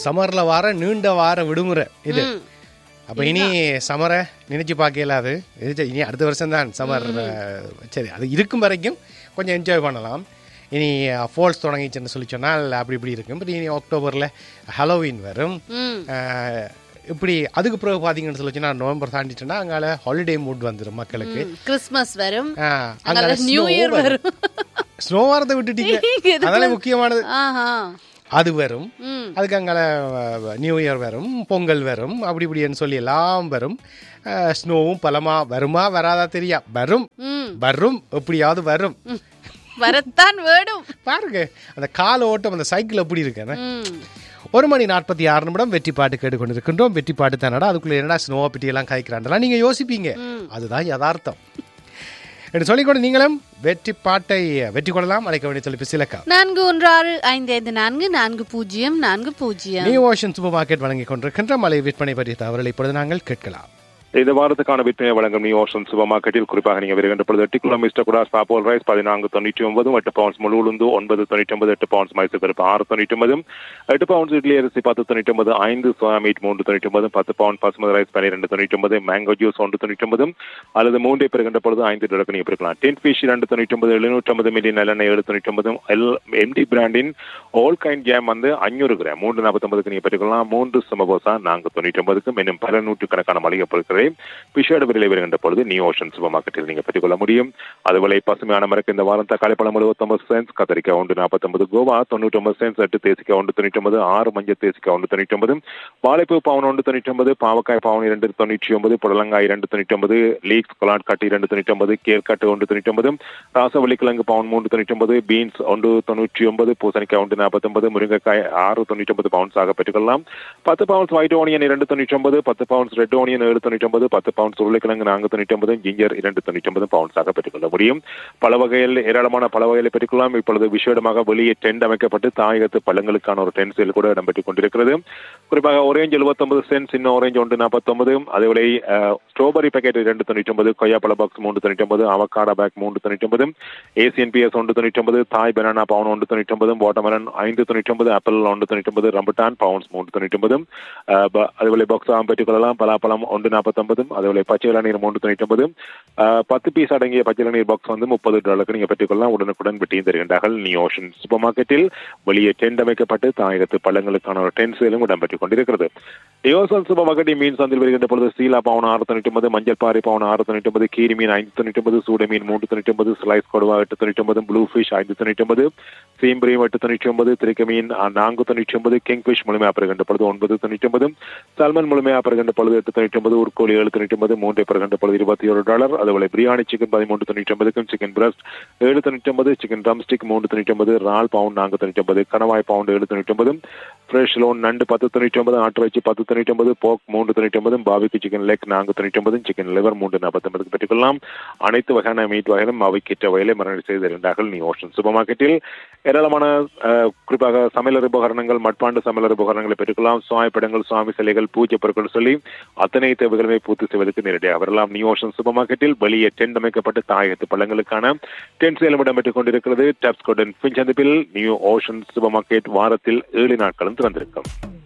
சம்மர்ல வார நீண்ட வார விடுமுறை இது ம். அப்ப இனி சமரை நினைச்சு பார்க்கல அது இது இனி அடுத்த வருஷம் தான் சம்மர் சரி அது இருக்கும் வரைக்கும் கொஞ்சம் என்ஜாய் பண்ணலாம் இனி ஃபால்ஸ் தொடங்கிச்சுன்னு சொல்லி சொன்னால் அப்படி இப்படி இருக்கும் பட் இனி அக்டோபரில் ஹலோவின் வரும் ம் அஹ், இப்படி அதுக்கு பிறகு பார்த்தீங்கன்னு சொல்லி சொன்னால் நவம்பர் தாண்டிட்டோன்னா அங்கால ஹாலிடே மூட் வந்துடும் மக்களுக்கு ம். கிறிஸ்மஸ் வரும் அஹ், அங்கால அங்கால நியூ இயர் வரும் ஸ்னோ வாரத்தை விட்டுட்டீங்க எதுக்கு? அதனால முக்கியமானது ஆஹா அது வரும் ம் அதுக்கு அங்கால நியூ இயர் வரும் பொங்கல் வரும் அப்படி இப்படின்னு சொல்லி எல்லாம் வரும் ஸ்னோவும் பலமா வருமா வராதா தெரியா வரும் ம் வரும் எப்படியாவது வரும் ம். வரத்தான் வேணும் பாருங்க அந்த கால ஓட்டம் அந்த சைக்கிள் எப்படி இருக்கு ம் ஒரு மணி நாற்பத்தி ஆறு நிமிடம் வெற்றி பாட்டு கேட்டுக்கொண்டிருக்கின்றோம் வெற்றி பாட்டு தானடா அதுக்குள்ள என்னடா ஸ்னோவை பற்றி எல்லாம் காய்க்கிறாண்டலாம் நீங்க யோசிப்பீங்க அதுதான் யதார்த்தம் என்று சொல்லிக்கொண்டு நீங்களும் வெற்றி பாட்டை வெற்றி கொள்ளலாம் அழைக்க வேண்டிய தொலைபேசி இலக்கா நான்கு ஒன்று ஆறு ஐந்து ஐந்து நான்கு நான்கு பூஜ்ஜியம் நான்கு பூஜ்ஜியம் நியூ ஓஷன் சூப்பர் மார்க்கெட் வழங்கிக் கொண்டிருக்கின்ற மலை விற்பனை பற்றிய தகவல்களை இப்பொழுது நாங்கள் கேட்கலாம் இந்த வாரத்துக்கான விற்பனை வழங்கும் நியூ ஓஷன் சூப்பர் மார்க்கெட்டில் குறிப்பாக நீங்க வருகின்ற பொழுது எட்டு கிலோ மிஸ்டர் கூட சாப்போல் ரைஸ் பதினான்கு தொண்ணூற்றி ஒன்பது எட்டு பவுன்ஸ் முழு உளுந்து ஒன்பது தொண்ணூற்றி ஒன்பது எட்டு பவுன்ஸ் மைசூர் பருப்பு ஆறு தொண்ணூற்றி ஒன்பது எட்டு பவுன்ஸ் இட்லி அரிசி பத்து தொண்ணூற்றி ஒன்பது ஐந்து சோயா மீட் மூன்று தொண்ணூற்றி ஒன்பது பத்து பவுண்ட் பசுமதி ரைஸ் பன்னிரெண்டு தொண்ணூற்றி ஒன்பது மேங்கோ ஜூஸ் ஒன்று தொண்ணூற்றி ஒன்பது அல்லது மூன்றை பெறுகின்ற பொழுது ஐந்து டாலருக்கு நீங்க பெருக்கலாம் டென் ஃபிஷ் இரண்டு தொண்ணூற்றி ஒன்பது எழுநூற்றி ஐம்பது மில்லி நல்லெண்ணெய் ஏழு தொண்ணூற்றி ஒன்பது எல் எம்டி பிராண்டின் ஆல் கைண்ட் ஜாம் வந்து அஞ்சூறு கிராம் மூன்று நாற்பத்தொன்பதுக்கு நீங்க பெற்றுக்கலாம் மூன்று சமபோசா நான்கு தொண்ணூற்றி ஒன்பதுக்கு இன்னும் பல நூற்றுக்கணக்கான மளிகை பொருட்களை பிஷோட விலை வருகின்ற பொழுது நியூ ஓஷன் சூப்பர் மார்க்கெட்டில் நீங்க பெற்றுக்கொள்ள முடியும் அதுபோல பசுமையான மரக்கு இந்த வாரம் தக்காளி பழம் எழுபத்தொன்பது சென்ஸ் கத்திரிக்காய் ஒன்று நாற்பத்தொன்பது கோவா தொண்ணூற்றி ஒன்பது சென்ஸ் எட்டு தேசிக்காய் ஒன்று தொண்ணூற்றி ஒன்பது ஆறு மஞ்சள் தேசிக்காய் ஒன்று தொண்ணூற்றி ஒன்பது வாழைப்பூ பவுன் ஒன்று தொண்ணூற்றி ஒன்பது பாவக்காய் பவுன் இரண்டு தொண்ணூற்றி ஒன்பது புடலங்காய் இரண்டு தொண்ணூற்றி ஒன்பது லீக்ஸ் கொலாட் கட்டு இரண்டு தொண்ணூற்றி ஒன்பது கேர்கட்டு ஒன்று தொண்ணூற்றி ஒன்பது ராசவள்ளி கிழங்கு பவுன் மூன்று தொண்ணூற்றி ஒன்பது பீன்ஸ் ஒன்று தொண்ணூற்றி ஒன்பது பூசணிக்காய் ஒன்று நாற்பத்தொன்பது முருங்கைக்காய் ஆறு தொண்ணூற்றி ஒன்பது பவுன்ஸ் ஆக பெற்றுக்கொள்ளலாம் பத்து பவுன்ஸ் ஒயிட் ஓனியன் இரண்டு தொண்ணூற்றி ஒன்பது பத்து பவுன்ஸ் ரெட் ஓனியன் ஏழு தொண்ணூற்றி ஒன்பது பத்து பவுன்ஸ் உருளைக்கிழங்கு நான்கு தொண்ணூற்றி ஒன்பது ஜிஞ்சர் இரண்டு தொண்ணூற்றி ஒன்பது பவுன்ஸ் ஆக பெற்றுக்கொள்ள முடியும் பல வகையில் ஏராளமான பல வகைகளை பெற்றுக்கொள்ளலாம் இப்பொழுது விசேடமாக வெளியே டென்ட் அமைக்கப்பட்டு தாயகத்து பழங்களுக்கான ஒரு டென்ட் சேல் கூட இடம்பெற்றுக் கொண்டிருக்கிறது குறிப்பாக ஒரேஞ்ச் எழுபத்தொன்பது சென்ஸ் இன்னும் ஒரேஞ்ச் ஒன்று நாற்பத்தொன்பது அதேவேளை ஸ்ட்ராபெரி பேக்கெட் இரண்டு தொண்ணூற்றி ஒன்பது கொய்யா பழ பாக்ஸ் மூன்று தொண்ணூற்றி ஒன்பது அவக்காடா பேக் மூன்று தொண்ணூற்றி ஒன்பது ஏசியன் பிஎஸ் ஒன்று தொண்ணூற்றி ஒன்பது தாய் பனானா பவுன் ஒன்று தொண்ணூற்றி ஒன்பது வாட்டர்மெலன் ஐந்து தொண்ணூற்றி ஒன்பது ஆப்பிள் ஒன்று தொண்ணூற்றி ஒன்பது ரம்பட்டான் பவுன்ஸ் மூன்று தொண்ணூற்றி ஒன்பது அதேவேளை பாக்ஸ் பெற்றுக் கொள்ளலாம் பலாப்பழம் ஒன்று நாற்பத்தொன்பது அதேவேளை பச்சை இளநீர் மூன்று தொண்ணூற்றி ஒன்பது பத்து பீஸ் அடங்கிய பச்சை இளநீர் பாக்ஸ் வந்து முப்பது டாலருக்கு நீங்க பெற்றுக்கொள்ளலாம் உடனுக்குடன் வெட்டியும் தருகின்றார்கள் நியூ ஓஷன் சூப்பர் மார்க்கெட்டில் வெளியே டென்ட் அமைக்கப்பட்டு தாயகத்து பழங்களுக்கான ஒரு டென்ட் சேலும் இடம்பெற்றுக் கொண்டிருக்கிறது யோசன் சூப்பர் மார்க்கெட்டில் மீன் சந்தையில் வருகின்ற பொழுது சீலா பவுன் ஆறு தொண்ணூற்றி ஒன்பது மஞ்சள் பாறை பவுன் ஆறு தொண்ணூற்றி ஒன்பது கீரி மீன் ஐந்து தொண்ணூற்றி ஒன்பது சூட மீன் மூன்று தொண்ணூற்றி ஒன்பது ஸ்லைஸ் கொடுவா எட்டு தொண்ணூற்றி ஒன்பது ப்ளூ ஃபிஷ் ஐந்து தொண்ணூற்றி ஒன்பது சீம்பரியும் எட்டு தொண்ணூற்றி ஒன்பது திரைக்க மீன் நான்கு தொண்ணூற்றி ஒன்பது கிங் ஃபிஷ் முழுமையாக பெறுகின்ற பொழுது ஒன்பது தொண்ணூற்றி ஒன்பது சல்மன் முழுமையாக பெறுகின்ற பொழுது எட்டு தொண்ணூற்றி ஒன்பது உருக்கோழி ஏழு தொண்ணூற்றி ஒன்பது மூன்றை பெறுகின்ற பொழுது இருபத்தி ஒரு டாலர் அதுபோல பிரியாணி சிக்கன் பதிமூன்று தொண்ணூற்றி ஒன்பதுக்கும் சிக்கன் பிரஸ்ட் ஏழு தொண்ணூற்றி ஒன்பது சிக்கன் ட்ரம் ஸ்டிக் மூன்று தொண்ணூற்றி ஒன்பது ரால் பவுண்ட் நான்கு தொண்ணூற்றி ஒன்பது கணவாய் பவுண்ட் ஏழு தொண்ணூற்றி ஒன்பது ஃப்ரெஷ் லோன் நண்டு பத்து தொண்ணூற்றி ஒன்பது ஆட்டு வச்சு பத்து தொண்ணூற்றி ஒன்பது போக் மூன்று தொண்ணூற்றி ஒன்பது பாபிக்கு சிக்கன் லெக் நான்கு தொண்ணூற்றி ஒன்பது சிக்கன் லிவர் மூன்று நாற்பத்தொன்பதுக்கு பெற்றுக்கொள்ளலாம் அனைத்து வகையான மீட் வகையிலும் அவைக்கிட்ட வகையிலே மரணி செய்து தருகின்றார்கள் நியூ ஓஷன் சூப்பர் மார்க்கெட்டில் ஏராளமான அஹ், குறிப்பாக சமையலர் உபகரணங்கள் மட்பாண்டு சமையலர் உபகரணங்களை பெற்றுக்கொள்ளலாம் சுவாமி படங்கள் சுவாமி சிலைகள் பூஜை பொருட்கள் சொல்லி அத்தனை தேவைகளுமே பூர்த்தி செய்வதற்கு நேரடியாக வரலாம் நியூ ஓஷன் சூப்பர் மார்க்கெட்டில் வெளியே டென்ட் அமைக்கப்பட்டு தாயகத்து பழங்களுக்கான டென்ட் சேலம் இடம்பெற்றுக் கொண்டிருக்கிறது டப்ஸ்கோடன் பின் சந்திப்பில் நியூ ஓஷன் சூப்பர் மார்க்கெட் வாரத்தில் ஏழு நாட்களும் திறந்திருக்கும்